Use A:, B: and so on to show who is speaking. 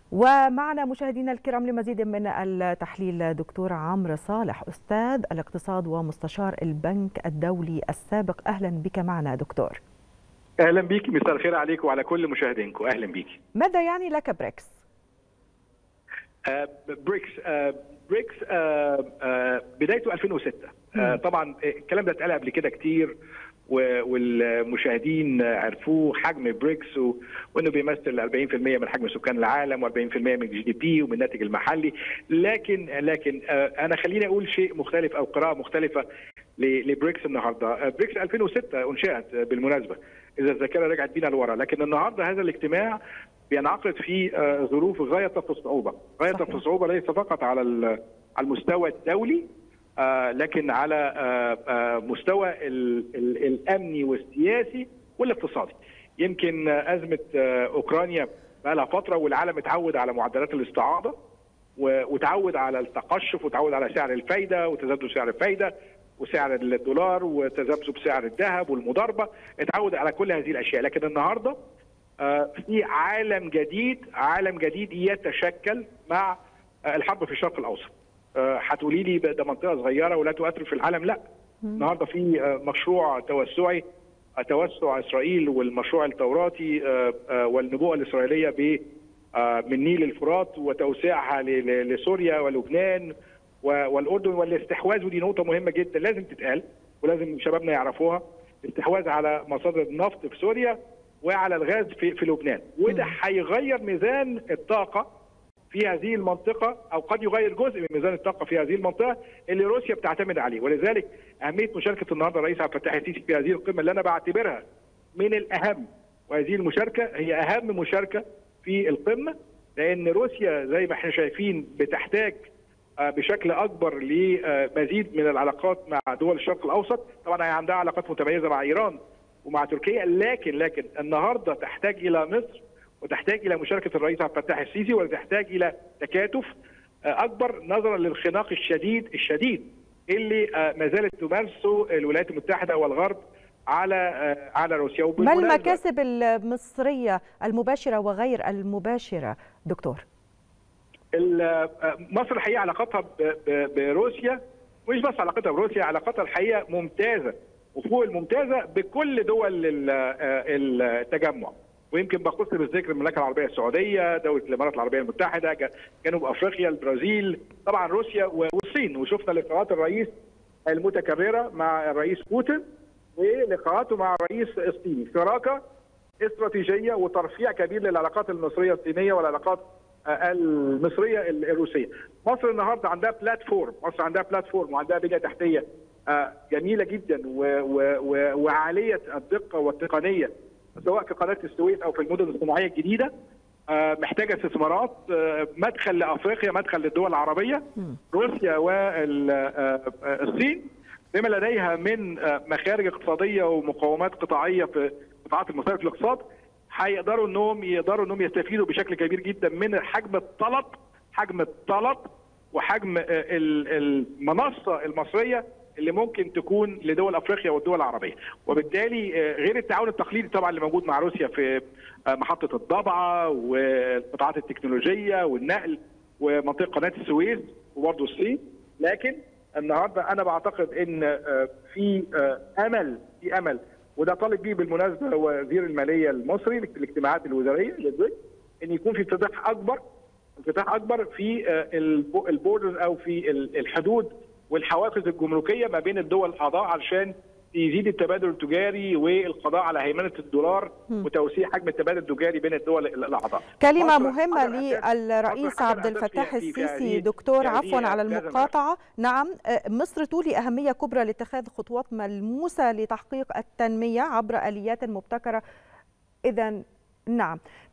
A: ومعنا مشاهدينا الكرام لمزيد من التحليل دكتور عمرو صالح استاذ الاقتصاد ومستشار البنك الدولي السابق اهلا بك معنا دكتور
B: اهلا بيك مساء الخير عليك وعلى كل مشاهدينكم اهلا بيك
A: ماذا يعني لك بريكس
B: آه بريكس آه بريكس آه آه بدايته 2006 آه طبعا الكلام ده اتقال قبل كده كتير والمشاهدين عرفوه حجم بريكس وانه بيمثل 40% من حجم سكان العالم و40% من الجي دي بي ومن الناتج المحلي لكن لكن انا خليني اقول شيء مختلف او قراءه مختلفه لبريكس النهارده بريكس 2006 انشئت بالمناسبه اذا الذاكره رجعت بينا لورا لكن النهارده هذا الاجتماع بينعقد في ظروف غايه في الصعوبه غايه في الصعوبه ليس فقط على على المستوى الدولي آه لكن على آه آه مستوى ال ال الامني والسياسي والاقتصادي يمكن ازمه اوكرانيا بقى لها فتره والعالم اتعود على معدلات الاستعاضه وتعود على التقشف وتعود على سعر الفايده وتذبذب سعر الفايده وسعر الدولار وتذبذب سعر الذهب والمضاربه اتعود على كل هذه الاشياء لكن النهارده في عالم جديد عالم جديد يتشكل مع الحرب في الشرق الاوسط هتقولي لي ده منطقه صغيره ولا تؤثر في العالم لا النهارده في مشروع توسعي توسع اسرائيل والمشروع التوراتي والنبوءه الاسرائيليه ب من نيل الفرات وتوسيعها لسوريا ولبنان والاردن والاستحواذ ودي نقطه مهمه جدا لازم تتقال ولازم شبابنا يعرفوها استحواذ على مصادر النفط في سوريا وعلى الغاز في, في لبنان وده هيغير ميزان الطاقه في هذه المنطقة أو قد يغير جزء من ميزان الطاقة في هذه المنطقة اللي روسيا بتعتمد عليه ولذلك أهمية مشاركة النهاردة الرئيس عبد الفتاح السيسي في هذه القمة اللي أنا بعتبرها من الأهم وهذه المشاركة هي أهم مشاركة في القمة لأن روسيا زي ما احنا شايفين بتحتاج بشكل أكبر لمزيد من العلاقات مع دول الشرق الأوسط طبعا هي عندها علاقات متميزة مع إيران ومع تركيا لكن لكن النهارده تحتاج إلى مصر وتحتاج الى مشاركه الرئيس عبد الفتاح السيسي وتحتاج الى تكاتف اكبر نظرا للخناق الشديد الشديد اللي ما زالت تمارسه الولايات المتحده والغرب على على روسيا
A: ما المكاسب المصريه المباشره وغير المباشره دكتور؟
B: مصر الحقيقه علاقتها بروسيا مش بس علاقتها بروسيا علاقتها الحقيقه ممتازه وفوق الممتازه بكل دول التجمع ويمكن بخص بالذكر المملكه العربيه السعوديه، دوله الامارات العربيه المتحده، جنوب افريقيا، البرازيل، طبعا روسيا والصين وشفنا لقاءات الرئيس المتكرره مع الرئيس بوتين ولقاءاته مع الرئيس الصيني، شراكه استراتيجيه وترفيع كبير للعلاقات المصريه الصينيه والعلاقات المصريه الروسيه. مصر النهارده عندها بلاتفورم، مصر عندها بلاتفورم وعندها بنيه تحتيه جميله جدا وعاليه الدقه والتقنيه سواء في قناه السويس او في المدن الصناعيه الجديده محتاجه استثمارات مدخل لافريقيا مدخل للدول العربيه روسيا والصين بما لديها من مخارج اقتصاديه ومقومات قطاعيه في قطاعات المسار في الاقتصاد هيقدروا انهم يقدروا انهم يستفيدوا بشكل كبير جدا من حجم الطلب حجم الطلب وحجم المنصه المصريه اللي ممكن تكون لدول افريقيا والدول العربيه وبالتالي غير التعاون التقليدي طبعا اللي موجود مع روسيا في محطه الضبعه والقطاعات التكنولوجيه والنقل ومنطقه قناه السويس وبرضه الصين لكن النهارده انا بعتقد ان في امل في امل وده طالب بيه بالمناسبه وزير الماليه المصري في الاجتماعات الوزاريه ان يكون في انفتاح اكبر انفتاح اكبر في البوردرز او في الحدود والحوافز الجمركيه ما بين الدول الاعضاء علشان يزيد التبادل التجاري والقضاء على هيمنه الدولار م. وتوسيع حجم التبادل التجاري بين الدول الاعضاء.
A: كلمه مهمه للرئيس عبد الفتاح السيسي دكتور عفوا على المقاطعه، نعم مصر تولي اهميه كبرى لاتخاذ خطوات ملموسه لتحقيق التنميه عبر اليات مبتكره. اذا نعم